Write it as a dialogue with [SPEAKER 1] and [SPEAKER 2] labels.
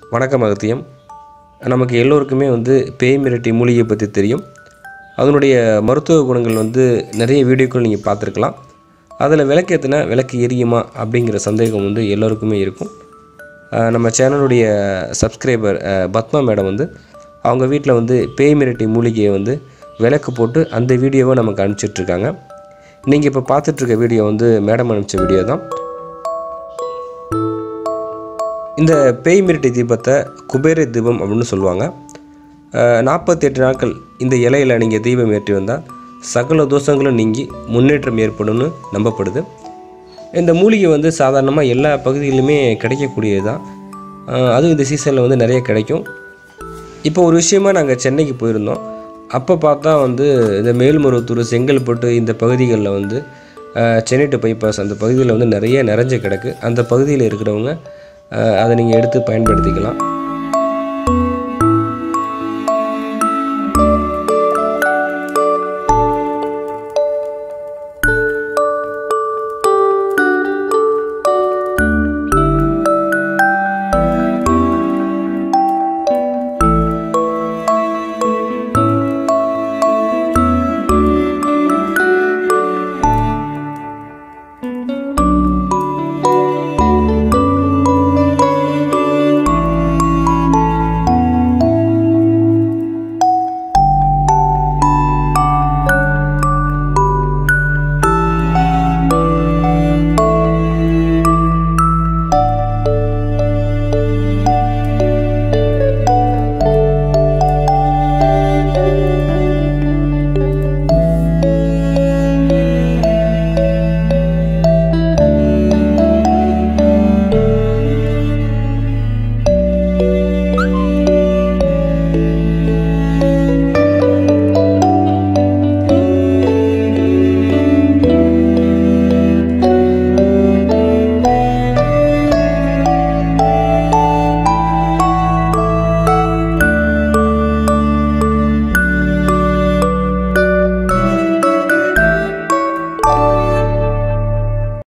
[SPEAKER 1] வணக்கம் அகத்தியம் நமக்கு எல்லோருக்குமே வந்து பேய் மிரட்டி மூலிகை பற்றி தெரியும் அதனுடைய மருத்துவ குணங்கள் வந்து நிறைய வீடியோக்கள் நீங்கள் பார்த்துருக்கலாம் அதில் விளக்கேற்றினா விளக்கு எரியுமா அப்படிங்கிற சந்தேகம் வந்து எல்லோருக்குமே இருக்கும் அஹ் நம்ம சேனலுடைய சப்ஸ்கிரைபர் பத்மா மேடம் வந்து அவங்க வீட்டில் வந்து பேய் மிரட்டி மூலிகையை வந்து விளக்கு போட்டு அந்த வீடியோவை நமக்கு அனுப்பிச்சிட்ருக்காங்க நீங்கள் இப்போ பார்த்துட்ருக்க வீடியோ வந்து மேடம் அனுப்பிச்ச வீடியோ தான் இந்த பேய் மிரட்டி தீபத்தை குபேர தீபம் அப்படின்னு சொல்லுவாங்க நாற்பத்தி எட்டு நாட்கள் இந்த இலையில் நீங்கள் தீபம் ஏற்றி வந்தால் சகல தோஷங்களும் நீங்கி முன்னேற்றம் ஏற்படும்னு நம்பப்படுது இந்த மூலிகை வந்து சாதாரணமாக எல்லா பகுதிகளிலுமே கிடைக்கக்கூடியது தான் அதுவும் இந்த சீசனில் வந்து நிறைய கிடைக்கும் இப்போ ஒரு விஷயமா நாங்கள் சென்னைக்கு போயிருந்தோம் அப்போ பார்த்தா வந்து இந்த மேல்மருவத்தூர் செங்கல்பட்டு இந்த பகுதிகளில் வந்து அஹ், சென்னை டு பைபாஸ் அந்த பகுதியில் வந்து நிறைய நிறைஞ்சு கிடக்கு அந்த பகுதியில் இருக்கிறவங்க அஹ், அதை நீங்கள் எடுத்து பயன்படுத்திக்கலாம்